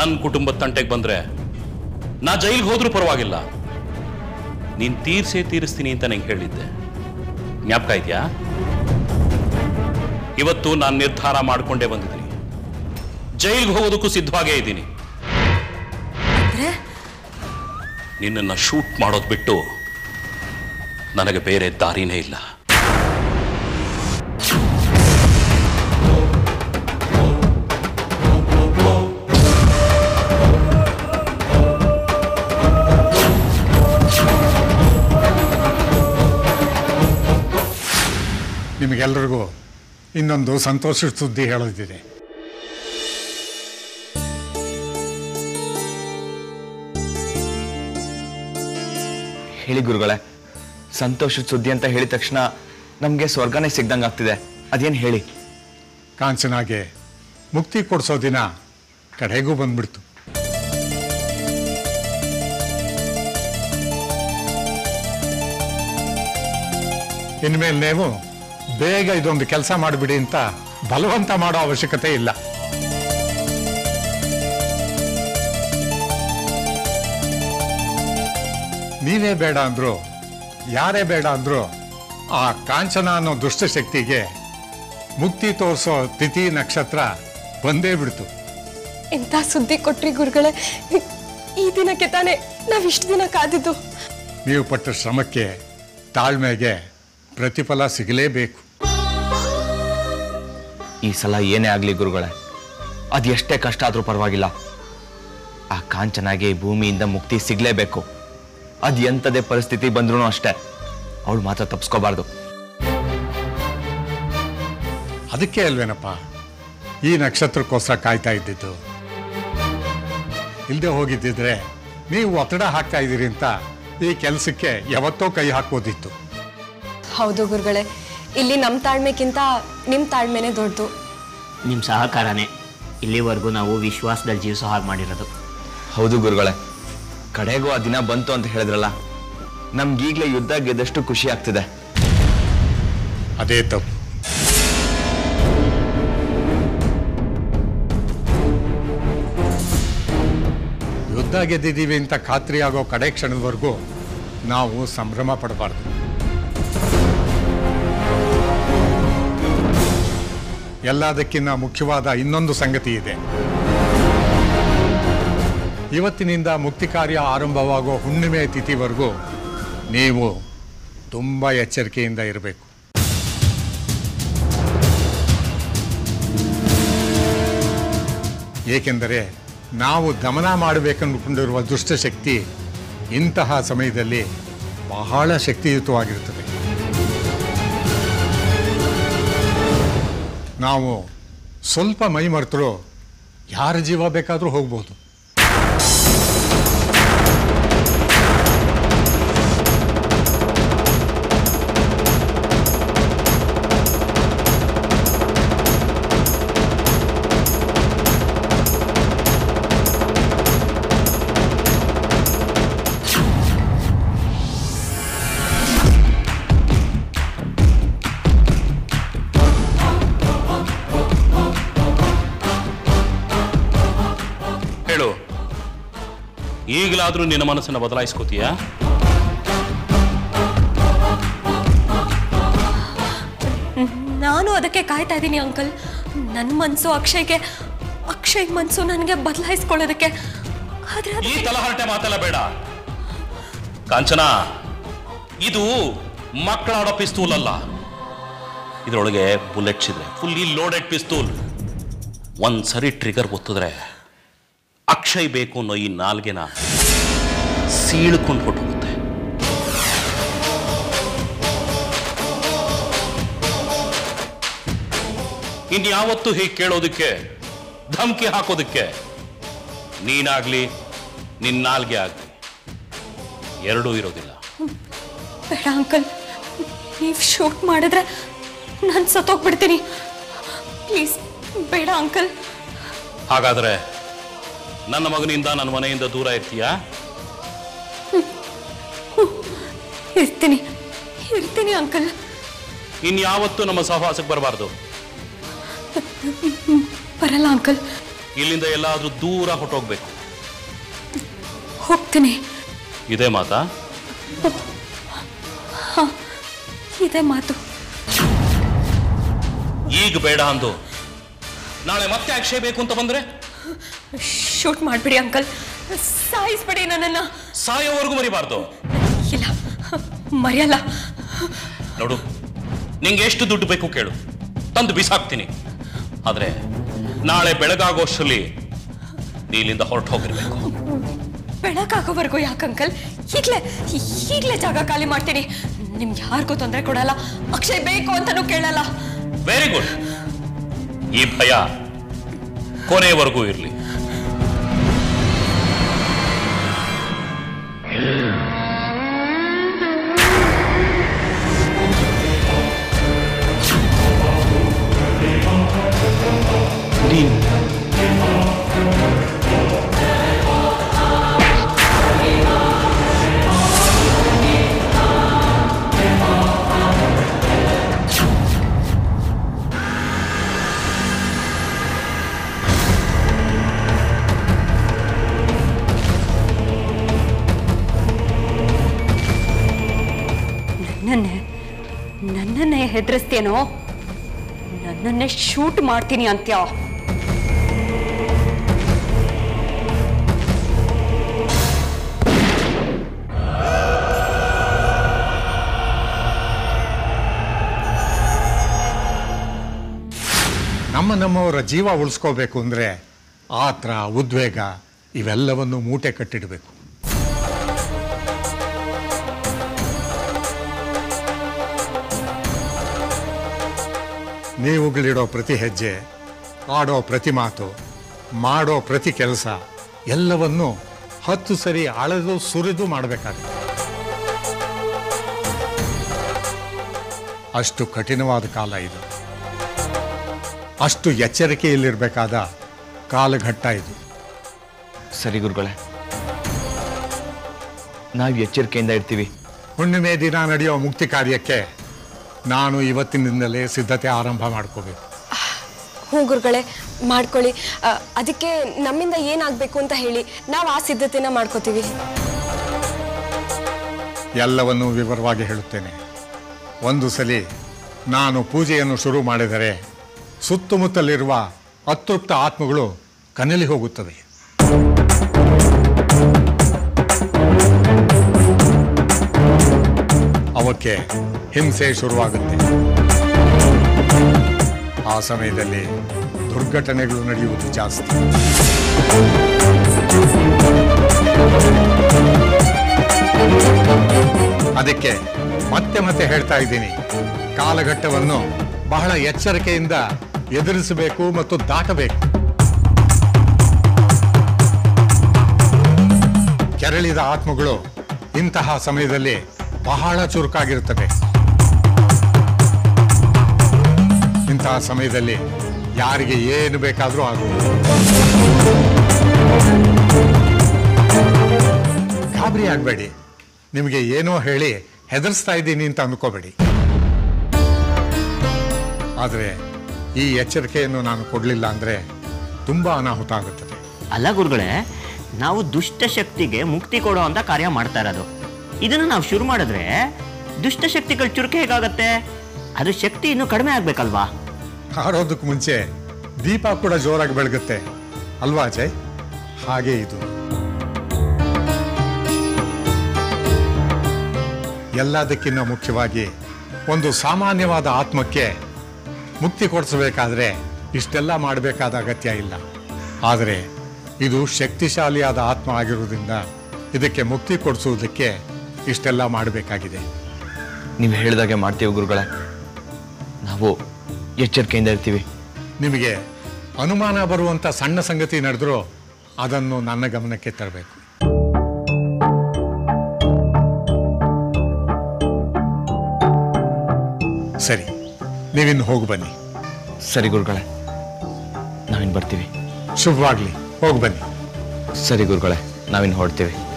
ನನ್ನ ಕುಟುಂಬದ ತಂಟೆಗೆ ಬಂದ್ರೆ ನಾ ಜೈಲಿಗೆ ಹೋದ್ರೂ ಪರವಾಗಿಲ್ಲ ನೀನ್ ತೀರ್ಸೇ ತೀರಿಸ್ತೀನಿ ಅಂತ ನಂಗೆ ಹೇಳಿದ್ದೆ ಜ್ಞಾಪಕ ಇದೆಯಾ ಇವತ್ತು ನಾನು ನಿರ್ಧಾರ ಮಾಡಿಕೊಂಡೇ ಬಂದಿದ್ದೀನಿ ಜೈಲಿಗೆ ಹೋಗೋದಕ್ಕೂ ಸಿದ್ಧವಾಗೇ ಇದ್ದೀನಿ ಅಂದ್ರೆ ನಿನ್ನನ್ನು ಶೂಟ್ ಮಾಡೋದು ಬಿಟ್ಟು ನನಗೆ ಬೇರೆ ದಾರಿನೇ ಇಲ್ಲ ನಿಮಗೆಲ್ಲರಿಗೂ ಇನ್ನೊಂದು ಸಂತೋಷದ ಸುದ್ದಿ ಹೇಳೋದಿದೆ ಹೇಳಿ ಗುರುಗಳೇ ಸಂತೋಷದ ಸುದ್ದಿ ಅಂತ ಹೇಳಿದ ತಕ್ಷಣ ನಮಗೆ ಸ್ವರ್ಗನೇ ಸಿಗ್ದಂಗೆ ಆಗ್ತಿದೆ ಅದೇನು ಹೇಳಿ ಕಾಂಚನಾಗೆ ಮುಕ್ತಿ ಕೊಡಿಸೋ ದಿನ ಕಡೆಗೂ ಬಂದ್ಬಿಡ್ತು ಇನ್ಮೇಲೆ ನೀವು ಬೇಗ ಇದೊಂದು ಕೆಲಸ ಮಾಡಿಬಿಡಿ ಅಂತ ಬಲವಂತ ಮಾಡೋ ಅವಶ್ಯಕತೆ ಇಲ್ಲ ನೀವೇ ಬೇಡ ಅಂದ್ರು ಯಾರೇ ಬೇಡ ಅಂದ್ರು ಆ ಕಾಂಚನ ಅನ್ನೋ ದುಷ್ಟಶಕ್ತಿಗೆ ಮುಕ್ತಿ ತೋರಿಸೋ ತಿಥಿ ನಕ್ಷತ್ರ ಬಂದೇ ಬಿಡ್ತು ಎಂತ ಸುದ್ದಿ ಕೊಟ್ರಿ ಗುರುಗಳೇ ಈ ದಿನಕ್ಕೆ ತಾನೇ ನಾವ್ ಇಷ್ಟು ದಿನ ಕಾದಿದ್ದು ನೀವು ಪಟ್ಟ ಶ್ರಮಕ್ಕೆ ತಾಳ್ಮೆಗೆ ಪ್ರತಿಫಲ ಸಿಗಲೇಬೇಕು ಈ ಸಲ ಏನೇ ಆಗಲಿ ಗುರುಗಳೇ ಅದು ಎಷ್ಟೇ ಕಷ್ಟ ಆದರೂ ಪರವಾಗಿಲ್ಲ ಆ ಕಾಂಚನಾಗೆ ಈ ಭೂಮಿಯಿಂದ ಮುಕ್ತಿ ಸಿಗಲೇಬೇಕು ಅದು ಎಂಥದೇ ಪರಿಸ್ಥಿತಿ ಬಂದ್ರೂ ಅಷ್ಟೇ ಅವಳು ಮಾತ್ರ ತಪ್ಪಿಸ್ಕೋಬಾರ್ದು ಅದಕ್ಕೆ ಅಲ್ವೇನಪ್ಪ ಈ ನಕ್ಷತ್ರಕ್ಕೋಸ್ಕರ ಕಾಯ್ತಾ ಇದ್ದಿದ್ದು ಇಲ್ಲದೆ ಹೋಗಿದ್ದಿದ್ರೆ ನೀವು ಒತ್ತಡ ಹಾಕ್ತಾ ಇದ್ದೀರಿ ಅಂತ ಈ ಕೆಲಸಕ್ಕೆ ಯಾವತ್ತೋ ಕೈ ಹಾಕ್ಬೋದಿತ್ತು ಹೌದು ಗುರುಗಳೇ ಇಲ್ಲಿ ನಮ್ಮ ತಾಳ್ಮೆಕ್ಕಿಂತ ನಿಮ್ಮ ತಾಳ್ಮೆನೇ ದೊಡ್ಡದು ನಿಮ್ಮ ಸಹಕಾರನೇ ಇಲ್ಲಿವರೆಗೂ ನಾವು ವಿಶ್ವಾಸದಲ್ಲಿ ಜೀವಿಸೋ ಹಾಗೆ ಮಾಡಿರೋದು ಹೌದು ಗುರುಗಳೇ ಕಡೆಗೂ ಆ ದಿನ ಬಂತು ಅಂತ ಹೇಳಿದ್ರಲ್ಲ ನಮ್ಗೀಗಲೇ ಯುದ್ಧ ಗೆದ್ದಷ್ಟು ಖುಷಿ ಆಗ್ತಿದೆ ಅದೇ ತಪ್ಪು ಯುದ್ಧ ಗೆದ್ದಿದ್ದೀವಿ ಅಂತ ಖಾತ್ರಿ ಆಗೋ ಕಡೆ ಕ್ಷಣದವರೆಗೂ ನಾವು ಸಂಭ್ರಮ ಪಡಬಾರ್ದು ಎಲ್ಲದಕ್ಕಿಂತ ಮುಖ್ಯವಾದ ಇನ್ನೊಂದು ಸಂಗತಿ ಇದೆ ಇವತ್ತಿನಿಂದ ಮುಕ್ತಿ ಕಾರ್ಯ ಆರಂಭವಾಗೋ ಹುಣ್ಣಿಮೆ ತಿಥಿವರೆಗೂ ನೀವು ತುಂಬ ಎಚ್ಚರಿಕೆಯಿಂದ ಇರಬೇಕು ಏಕೆಂದರೆ ನಾವು ದಮನ ಮಾಡಬೇಕಂದುಕೊಂಡಿರುವ ದುಷ್ಟಶಕ್ತಿ ಇಂತಹ ಸಮಯದಲ್ಲಿ ಬಹಳ ಶಕ್ತಿಯುತವಾಗಿರುತ್ತದೆ ನಾವು ಸ್ವಲ್ಪ ಮೈ ಮರೆತರೂ ಯಾರ ಜೀವ ಬೇಕಾದರೂ ಹೋಗ್ಬೋದು ಹೇಳು ಈಗಲಾದ್ರೂ ನಿನ್ನ ಮನಸ್ಸನ್ನು ಬದಲಾಯಿಸ್ಕೋತೀಯಾ ನಾನು ಅದಕ್ಕೆ ಕಾಯ್ತಾ ಇದ್ದೀನಿ ಅಂಕಲ್ ನನ್ನ ಮನಸ್ಸು ಅಕ್ಷಯ್ಗೆ ಅಕ್ಷಯ್ ಮನಸ್ಸು ನನಗೆ ಬದಲಾಯಿಸ್ಕೊಳ್ಳೋದಕ್ಕೆ ಆದ್ರೆ ಅದು- ಈ ತಲಹರಟೆ ಮಾತೆಲ್ಲ ಬೇಡ ಕಾಂಚನ ಇದು ಮಕ್ಕಳಾಡೋ ಪಿಸ್ತೂಲ್ ಅಲ್ಲ ಇದರೊಳಗೆ ಬುಲೆಟ್ಸ್ ಇದೆ ಫುಲ್ಲಿ ಲೋಡೆಡ್ ಪಿಸ್ತೂಲ್ ಒಂದ್ ಸರಿ ಟ್ರಿಗರ್ ಒತ್ತಿದ್ರೆ ಅಕ್ಷಯ್ ಬೇಕು ಅನ್ನೋ ಈ ನಾಲ್ಗೆನ ಸೀಳ್ಕೊಂಡು ಹೊಟ್ಟೋಗುತ್ತೆ ಇನ್ಯಾವತ್ತೂ ಹೀಗೆ ಕೇಳೋದಕ್ಕೆ ಧಮಕಿ ಹಾಕೋದಕ್ಕೆ ನೀನಾಗ್ಲಿ ನಿನ್ನ ನಾಲ್ಗೆ ಆಗ್ಲಿ ಎರಡೂ ಇರೋದಿಲ್ಲ ಬೇಡ ಅಂಕಲ್ ನೀವು ಶೂಟ್ ಮಾಡಿದ್ರೆ ನಾನು ಸತ್ತೋಗ್ಬಿಡ್ತೀನಿ ಪ್ಲೀಸ್ ಬೇಡ ಅಂಕಲ್ ಹಾಗಾದ್ರೆ ನನ್ನ ಮಗನಿಂದ ನನ್ನ ಮನೆಯಿಂದ ದೂರ ಇರ್ತೀಯಾ ಇರ್ತೀನಿ ಇರ್ತೀನಿ ಅಂಕಲ್ ಇನ್ಯಾವತ್ತೂ ನಮ್ಮ ಸಹವಾಸಕ್ಕೆ ಬರಬಾರ್ದು ಬರಲ್ಲ ಅಂಕಲ್ ಇಲ್ಲಿಂದ ಎಲ್ಲಾದ್ರೂ ದೂರ ಹೊಟ್ಟೋಗ್ಬೇಕು ಹೋಗ್ತೀನಿ ಇದೇ ಮಾತಾ ಇದೇ ಮಾತು ಈಗ ಬೇಡ ಅಂದು ನಾಳೆ ಮತ್ತೆ ಅಕ್ಷಯ್ ಬೇಕು ಅಂತ ಬಂದ್ರೆ ಶೂಟ್ ಮಾಡ್ಬಿಡಿ ಅಂಕಲ್ ಸಾಯಿಸ್ಬಿಡಿ ನನ್ನನ್ನು ಸಾಯೋವರೆಗೂ ಮರಿಬಾರ್ದು ಇಲ್ಲ ಮರೆಯಲ್ಲ ನೋಡು ನಿಂಗೆ ಎಷ್ಟು ದುಡ್ಡು ಬೇಕು ಕೇಳು ತಂದು ಬಿಸಾಕ್ತೀನಿ ಆದ್ರೆ ನಾಳೆ ಬೆಳಗಾಗೋಷ್ಟರಲ್ಲಿ ನೀ ಇಲ್ಲಿಂದ ಹೊರಟು ಹೋಗಿರ್ಬೇಕು ಬೆಳಕಾಗೋವರೆಗೂ ಯಾಕೆ ಅಂಕಲ್ ಈಗಲೇ ಈಗಲೇ ಜಾಗ ಖಾಲಿ ಮಾಡ್ತೀನಿ ನಿಮ್ಗೆ ಯಾರಿಗೂ ತೊಂದರೆ ಕೊಡಲ್ಲ ಅಕ್ಷಯ್ ಬೇಕು ಅಂತಲೂ ಕೇಳಲ್ಲ ವೆರಿ ಗುಡ್ ಈ ಭಯ ಕೊನೆಯವರೆಗೂ ಇರಲಿ ನನ್ನನ್ನೇ ನನ್ನನ್ನೇ ಹೆದರಿಸ್ತೇನೋ ನನ್ನನ್ನೇ ಶೂಟ್ ಮಾಡ್ತೀನಿ ಅಂತ್ಯ ನಮ್ಮ ನಮ್ಮವರ ಜೀವ ಉಳಿಸ್ಕೋಬೇಕು ಅಂದರೆ ಆತ್ರ ಉದ್ವೇಗ ಇವೆಲ್ಲವನ್ನು ಮೂಟೆ ಕಟ್ಟಿಡಬೇಕು ನೀವುಗಳಿಡೋ ಪ್ರತಿ ಹೆಜ್ಜೆ ಆಡೋ ಪ್ರತಿ ಮಾತು ಮಾಡೋ ಪ್ರತಿ ಕೆಲಸ ಎಲ್ಲವನ್ನೂ ಹತ್ತು ಸರಿ ಅಳೆದು ಸುರಿದು ಮಾಡಬೇಕಾಗುತ್ತೆ ಅಷ್ಟು ಕಠಿಣವಾದ ಕಾಲ ಇದು ಅಷ್ಟು ಎಚ್ಚರಿಕೆಯಲ್ಲಿರಬೇಕಾದ ಕಾಲಘಟ್ಟ ಇದು ಸರಿ ಗುರುಗಳೇ ನಾವು ಎಚ್ಚರಿಕೆಯಿಂದ ಇರ್ತೀವಿ ಹುಣ್ಣಿಮೆ ದಿನ ನಡೆಯೋ ಮುಕ್ತಿ ಕಾರ್ಯಕ್ಕೆ ನಾನು ಇವತ್ತಿನಿಂದಲೇ ಸಿದ್ಧತೆ ಆರಂಭ ಮಾಡ್ಕೋಬೇಕು ಹ್ಞೂ ಗುರುಗಳೇ ಮಾಡ್ಕೊಳ್ಳಿ ಆ, ಅದಕ್ಕೆ ನಮ್ಮಿಂದ ಏನಾಗಬೇಕು ಅಂತ ಹೇಳಿ ನಾವು ಆ ಸಿದ್ಧತೆನ ಮಾಡ್ಕೋತೀವಿ ಎಲ್ಲವನ್ನೂ ವಿವರವಾಗಿ ಹೇಳುತ್ತೇನೆ ಒಂದು ಸಲಿ ನಾನು ಪೂಜೆಯನ್ನು ಶುರು ಮಾಡಿದರೆ ಸುತ್ತಮುತ್ತಲಿರುವ ಅತೃಪ್ತ ಆತ್ಮಗಳು ಕನಲಿ ಹೋಗುತ್ತವೆ ಅವಕ್ಕೆ ಹಿಂಸೆ ಶುರುವಾಗುತ್ತೆ ಆ ಸಮಯದಲ್ಲಿ ದುರ್ಘಟನೆಗಳು ನಡೆಯುವುದು ಜಾಸ್ತಿ ಅದಕ್ಕೆ ಮತ್ತೆ ಮತ್ತೆ ಹೇಳ್ತಾ ಇದ್ದೀನಿ ಕಾಲಘಟ್ಟವನ್ನು ಬಹಳ ಎಚ್ಚರಿಕೆಯಿಂದ ಎದುರಿಸಬೇಕು ಮತ್ತು ದಾಟಬೇಕು ಕೆರಳಿದ ಆತ್ಮಗಳು ಇಂತಹ ಸಮಯದಲ್ಲಿ ಬಹಳ ಚುರುಕಾಗಿರುತ್ತವೆ ಇಂತಹ ಸಮಯದಲ್ಲಿ ಯಾರಿಗೆ ಏನು ಬೇಕಾದರೂ ಆಗುವುದು ಗಾಬರಿ ಆಗಬೇಡಿ ನಿಮಗೆ ಏನೋ ಹೇಳಿ ಹೆದರ್ಸ್ತಾ ಇದ್ದೀನಿ ಅಂತ ಅನ್ಕೋಬೇಡಿ ಆದರೆ ಈ ಎಚ್ಚರಿಕೆಯನ್ನು ನಾನು ಕೊಡಲಿಲ್ಲ ಅಂದರೆ ತುಂಬ ಅನಾಹುತ ಆಗುತ್ತದೆ ಅಲ್ಲ ಗುರುಗಳೇ ನಾವು ದುಷ್ಟಶಕ್ತಿಗೆ ಮುಕ್ತಿ ಕೊಡೋ ಅಂತ ಕಾರ್ಯ ಮಾಡ್ತಾ ಇರೋದು ಇದನ್ನು ನಾವು ಶುರು ಮಾಡಿದ್ರೆ ದುಷ್ಟಶಕ್ತಿಗಳ ಚುರುಕು ಹೇಗಾಗತ್ತೆ ಅದು ಶಕ್ತಿ ಇನ್ನೂ ಕಡಿಮೆ ಆಗ್ಬೇಕಲ್ವಾ ಹಾರೋದಕ್ಕೆ ಮುಂಚೆ ದೀಪ ಕೂಡ ಜೋರಾಗಿ ಬೆಳಗುತ್ತೆ ಅಲ್ವಾ ಅಜಯ್ ಹಾಗೆ ಇದು ಎಲ್ಲದಕ್ಕಿಂತ ಮುಖ್ಯವಾಗಿ ಒಂದು ಸಾಮಾನ್ಯವಾದ ಆತ್ಮಕ್ಕೆ ಮುಕ್ತಿ ಕೊಡಿಸಬೇಕಾದ್ರೆ ಇಷ್ಟೆಲ್ಲ ಮಾಡಬೇಕಾದ ಅಗತ್ಯ ಇಲ್ಲ ಆದರೆ ಇದು ಶಕ್ತಿಶಾಲಿಯಾದ ಆತ್ಮ ಆಗಿರುವುದರಿಂದ ಇದಕ್ಕೆ ಮುಕ್ತಿ ಕೊಡಿಸುವುದಕ್ಕೆ ಇಷ್ಟೆಲ್ಲ ಮಾಡಬೇಕಾಗಿದೆ ನೀವು ಹೇಳಿದಾಗೆ ಮಾಡ್ತೀವಿ ಗುರುಗಳೇ ನಾವು ಎಚ್ಚರಿಕೆಯಿಂದ ಇರ್ತೀವಿ ನಿಮಗೆ ಅನುಮಾನ ಬರುವಂಥ ಸಣ್ಣ ಸಂಗತಿ ನಡೆದರೂ ಅದನ್ನು ನನ್ನ ಗಮನಕ್ಕೆ ತರಬೇಕು ಸರಿ ನೀವಿನ್ನು ಹೋಗಿ ಬನ್ನಿ ಸರಿ ಗುರುಗಳೇ ನಾವಿನ್ನು ಬರ್ತೀವಿ ಶುಭವಾಗಲಿ ಹೋಗಿ ಬನ್ನಿ ಸರಿ ಗುರುಗಳೇ ನಾವಿನ್ನು ಹೊರಡ್ತೀವಿ